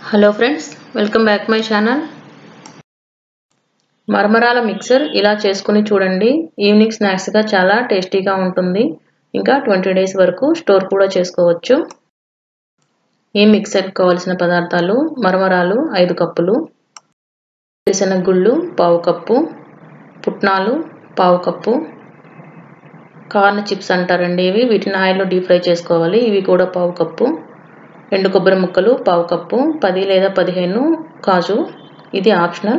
hello friends welcome back my channel మరమరాల mixture ఇలా చేసుకుని చూడండి ఈవినింగ్ స్నాక్స్గా చాలా టేస్టీగా ఉంటుంది ఇంకా ట్వంటీ డేస్ వరకు స్టోర్ కూడా చేసుకోవచ్చు ఈ మిక్సర్కి కావాల్సిన పదార్థాలు మరమరాలు ఐదు కప్పులు గుళ్ళు పావు కప్పు పుట్నాలు పావు కప్పు కార్న్ చిప్స్ అంటారండి ఇవి వీటిని ఆయిల్లో డీప్ ఫ్రై చేసుకోవాలి ఇవి కూడా పావు కప్పు రెండు కొబ్బరి ముక్కలు పావు కప్పు పది లేదా పదిహేను కాజు ఇది ఆప్షనల్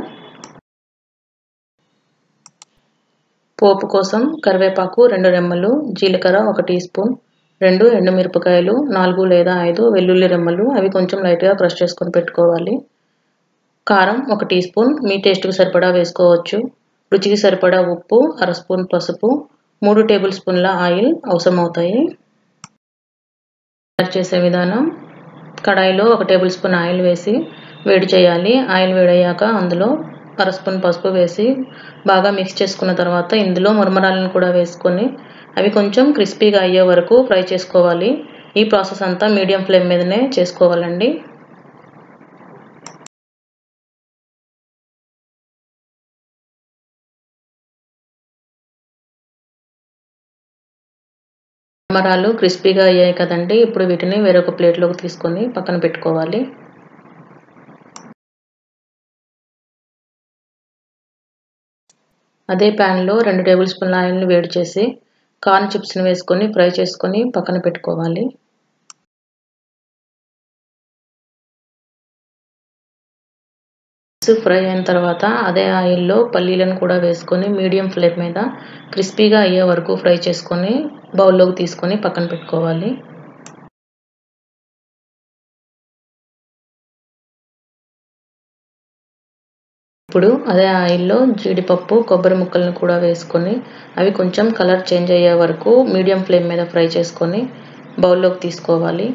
పోపు కోసం కరివేపాకు రెండు రెమ్మలు జీలకర్ర ఒక టీ స్పూన్ రెండు ఎండుమిరపకాయలు నాలుగు లేదా ఐదు వెల్లుల్లి రెమ్మలు అవి కొంచెం లైట్గా క్రష్ చేసుకొని పెట్టుకోవాలి కారం ఒక టీ స్పూన్ మీ టేస్ట్కి సరిపడా వేసుకోవచ్చు రుచికి సరిపడా ఉప్పు అర స్పూన్ పసుపు మూడు టేబుల్ స్పూన్ల ఆయిల్ అవసరం అవుతాయి తయారు చేసే విధానం కడాయిలో ఒక టేబుల్ స్పూన్ ఆయిల్ వేసి వేడి చేయాలి ఆయిల్ వేడయ్యాక అందులో అర స్పూన్ పసుపు వేసి బాగా మిక్స్ చేసుకున్న తర్వాత ఇందులో మురమరాలను కూడా వేసుకొని అవి కొంచెం క్రిస్పీగా అయ్యే వరకు ఫ్రై చేసుకోవాలి ఈ ప్రాసెస్ అంతా మీడియం ఫ్లేమ్ మీదనే చేసుకోవాలండి మరాలు క్రిస్పీగా అయ్యాయి కదండి ఇప్పుడు వీటిని వేరొక ప్లేట్లోకి తీసుకొని పక్కన పెట్టుకోవాలి అదే ప్యాన్లో రెండు టేబుల్ స్పూన్ల ఆయిల్ని వేడి చేసి కార్న్ చిప్స్ని వేసుకొని ఫ్రై చేసుకొని పక్కన పెట్టుకోవాలి ఫ్రై అయిన తర్వాత అదే ఆయిల్లో పల్లీలను కూడా వేసుకొని మీడియం ఫ్లేమ్ మీద క్రిస్పీగా అయ్యే వరకు ఫ్రై చేసుకొని బౌల్లోకి తీసుకొని పక్కన పెట్టుకోవాలి ఇప్పుడు అదే ఆయిల్లో జీడిపప్పు కొబ్బరి ముక్కలను కూడా వేసుకొని అవి కొంచెం కలర్ చేంజ్ అయ్యే వరకు మీడియం ఫ్లేమ్ మీద ఫ్రై చేసుకొని బౌల్లోకి తీసుకోవాలి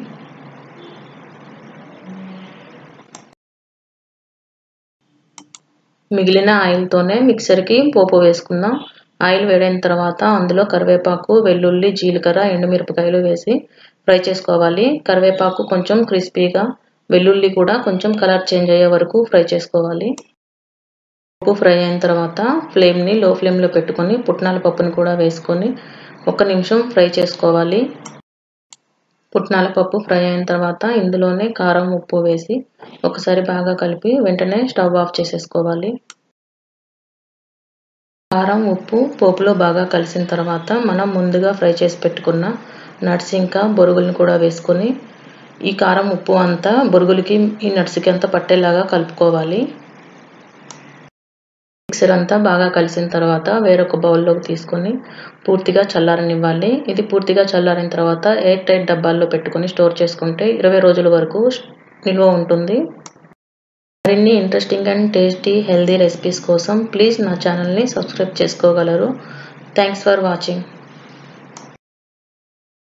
మిగిలిన ఆయిల్తోనే మిక్సర్కి పోపు వేసుకుందాం ఆయిల్ వేడైన తర్వాత అందులో కరివేపాకు వెల్లుల్లి జీలకర్ర ఎండుమిరపకాయలు వేసి ఫ్రై చేసుకోవాలి కరివేపాకు కొంచెం క్రిస్పీగా వెల్లుల్లి కూడా కొంచెం కలర్ చేంజ్ అయ్యే వరకు ఫ్రై చేసుకోవాలి పప్పు ఫ్రై అయిన తర్వాత ఫ్లేమ్ని లో ఫ్లేమ్లో పెట్టుకొని పుట్నాల పప్పుని కూడా వేసుకొని ఒక నిమిషం ఫ్రై చేసుకోవాలి పుట్నాల పప్పు ఫ్రై అయిన తర్వాత ఇందులోనే కారం ఉప్పు వేసి ఒకసారి బాగా కలిపి వెంటనే స్టవ్ ఆఫ్ చేసేసుకోవాలి కారం ఉప్పు పోపులో బాగా కలిసిన తర్వాత మనం ముందుగా ఫ్రై చేసి పెట్టుకున్న నట్స్ ఇంకా బొరుగులను కూడా వేసుకొని ఈ కారం ఉప్పు అంతా బొరుగులకి ఈ నట్స్కి అంతా పట్టేలాగా కలుపుకోవాలి మిక్సర్ అంతా బాగా కలిసిన తర్వాత వేరొక బౌల్లోకి తీసుకొని పూర్తిగా చల్లారనివ్వాలి ఇది పూర్తిగా చల్లారిన తర్వాత ఎయిర్ టైట్ డబ్బాల్లో పెట్టుకొని స్టోర్ చేసుకుంటే ఇరవై రోజుల వరకు నిల్వ ఉంటుంది మరిన్ని interesting and tasty healthy recipes కోసం ప్లీజ్ నా ఛానల్ని సబ్స్క్రైబ్ చేసుకోగలరు థ్యాంక్స్ ఫర్ వాచింగ్